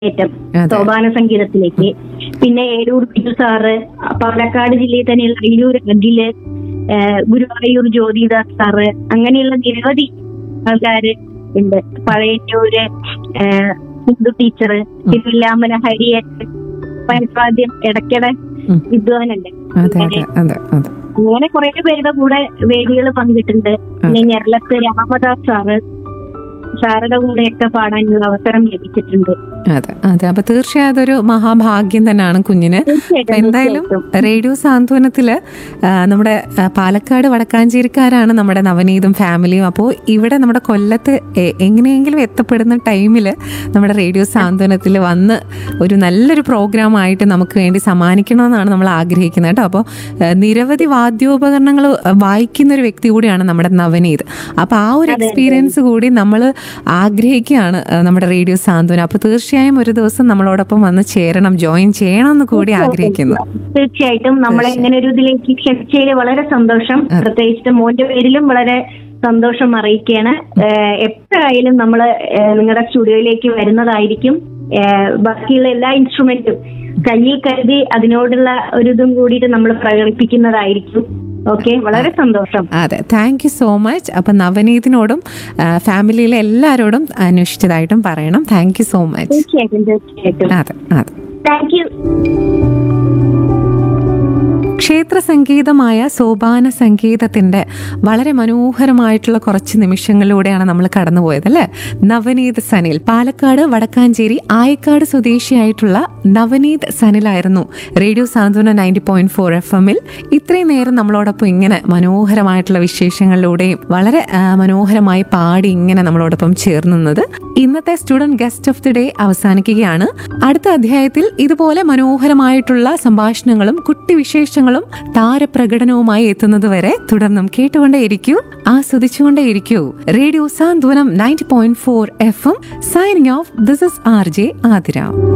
ഏറ്റം അതെ. സോപാന സംഗീതത്തിലേക്ക് പിന്നെ ഏരൂർ ബിജു സാറ് പാലക്കാട് ജില്ലയിൽ തന്നെയുള്ള അയിലൂർ അഖില് ഏഹ് ഗുരുവായൂർ ജ്യോതിദാസ് സാറ് അങ്ങനെയുള്ള നിരവധി ആൾക്കാര് ഉണ്ട് പഴയന്നൂര് ഏഹ് ഹിന്ദു ടീച്ചർ തിരുവില്ലാമല ഹരിയേട്ടൻ പരസ്വാദ്യം ഇടയ്ക്കിടെ ഉം. വിദ്വാനുണ്ട് അതെ അതെ അതെ അതെ അങ്ങനെ കുറെ പേരുടെ കൂടെ വേദികൾ പങ്കിട്ടുണ്ട് പിന്നെ ഞെരളത്ത് രാമദാസ് സാറ് സാറുടെ കൂടെയൊക്കെ പാടാനുള്ള അവസരം ലഭിച്ചിട്ടുണ്ട് അതെ അതെ അപ്പൊ തീർച്ചയായും അതൊരു മഹാഭാഗ്യം തന്നെയാണ് കുഞ്ഞിന് അപ്പൊ തീർച്ചയായിട്ടും എന്തായാലും തീർച്ചയായിട്ടും. റേഡിയോ സാന്ത്വനത്തില് ആ, നമ്മുടെ ആ, പാലക്കാട് വടക്കാഞ്ചേരിക്കാരാണ് നമ്മുടെ നവനീതും ഫാമിലിയും അപ്പോൾ ഇവിടെ നമ്മുടെ കൊല്ലത്ത് എ- എങ്ങനെയെങ്കിലും എത്തപ്പെടുന്ന ടൈമിൽ നമ്മുടെ റേഡിയോ സാന്ത്വനത്തിൽ വന്ന് ഒരു നല്ലൊരു പ്രോഗ്രാം ആയിട്ട് നമുക്ക് വേണ്ടി സമ്മാനിക്കണമെന്നാണ് നമ്മൾ ആഗ്രഹിക്കുന്നത് കേട്ടോ അപ്പോൾ നിരവധി വാദ്യോപകരണങ്ങൾ വായിക്കുന്ന ഒരു വ്യക്തി കൂടിയാണ് നമ്മുടെ നവനീത് അപ്പോൾ ആ ഒരു എക്സ്പീരിയൻസ് കൂടി നമ്മൾ ആഗ്രഹിക്കുകയാണ് ആ, നമ്മുടെ റേഡിയോ സാന്ത്വനം അപ്പോൾ തീർച്ചയായും ഒരു ദിവസം നമ്മളോടൊപ്പം വന്ന് ചേരണം ജോയിൻ ചെയ്യണം എന്ന് കൂടി ആഗ്രഹിക്കുന്നു തീർച്ചയായിട്ടും നമ്മളെ ഇങ്ങനെ ഒരു ഇതിലേക്ക് ക്ഷണിച്ചതിൽ വളരെ സന്തോഷം പ്രത്യേകിച്ച് മോന്റെ പേരിലും വളരെ സന്തോഷം അറിയിക്കുകയാണ് ഏഹ് എപ്പോഴായാലും നമ്മള് ഏഹ് നിങ്ങളുടെ സ്റ്റുഡിയോയിലേക്ക് വരുന്നതായിരിക്കും ഏഹ് ബാക്കിയുള്ള എല്ലാ ഇൻസ്ട്രുമെന്റും കയ്യിൽ കരുതി അതിനോടുള്ള ഒരു ഇതും കൂടിയിട്ട് നമ്മൾ പ്രകടിപ്പിക്കുന്നതായിരിക്കും ഓക്കെ വളരെ സന്തോഷം അതെ താങ്ക് യു സോ മച്ച് അപ്പം നവനീതിനോടും ആ, ഫാമിലിയിലെ എല്ലാവരോടും അന്വേഷിച്ചതായിട്ടും പറയണം താങ്ക് യു സോ മച്ച് തീർച്ചയായിട്ടും തീർച്ചയായിട്ടും അതെ അതെ താങ്ക് യു ക്ഷേത്ര സംഗീതമായ സോപാന സംഗീതത്തിന്റെ വളരെ മനോഹരമായിട്ടുള്ള കുറച്ച് നിമിഷങ്ങളിലൂടെയാണ് നമ്മൾ കടന്നുപോയത് അല്ലേ നവനീത് സനിൽ പാലക്കാട് വടക്കാഞ്ചേരി ആയക്കാട് സ്വദേശിയായിട്ടുള്ള നവനീത് സനിലായിരുന്നു radio Santhwana ninety point four F എമ്മിൽ ഇത്രയും നേരം നമ്മളോടൊപ്പം ഇങ്ങനെ മനോഹരമായിട്ടുള്ള വിശേഷങ്ങളിലൂടെയും വളരെ ആ, മനോഹരമായി പാടി ഇങ്ങനെ നമ്മളോടൊപ്പം ചേർന്നുന്നത് ഇന്നത്തെ student guest of the day അവസാനിക്കുകയാണ് അടുത്ത അധ്യായത്തിൽ ഇതുപോലെ മനോഹരമായിട്ടുള്ള സംഭാഷണങ്ങളും കുട്ടി വിശേഷങ്ങളും താരപ്രകടനവുമായി എത്തുന്നത് വരെ തുടർന്നും കേട്ടുകൊണ്ടേയിരിക്കൂ ആസ്വദിച്ചുകൊണ്ടേയിരിക്കൂ radio Santhwanam ninety point four F M signing off this is R J Athira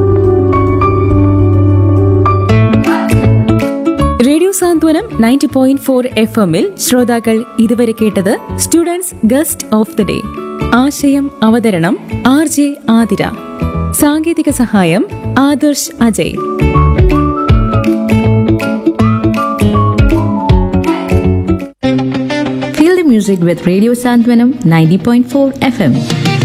radio Santhwanam ninety point four F എമ്മിൽ ശ്രോതാക്കൾ ഇതുവരെ കേട്ടത് students guest of the day ആശയം അവതരണം ആർ ജെ ആതിര സാങ്കേതിക സഹായം Adarsh Ajay Feel the music with Radio Santwanam 90.4 FM.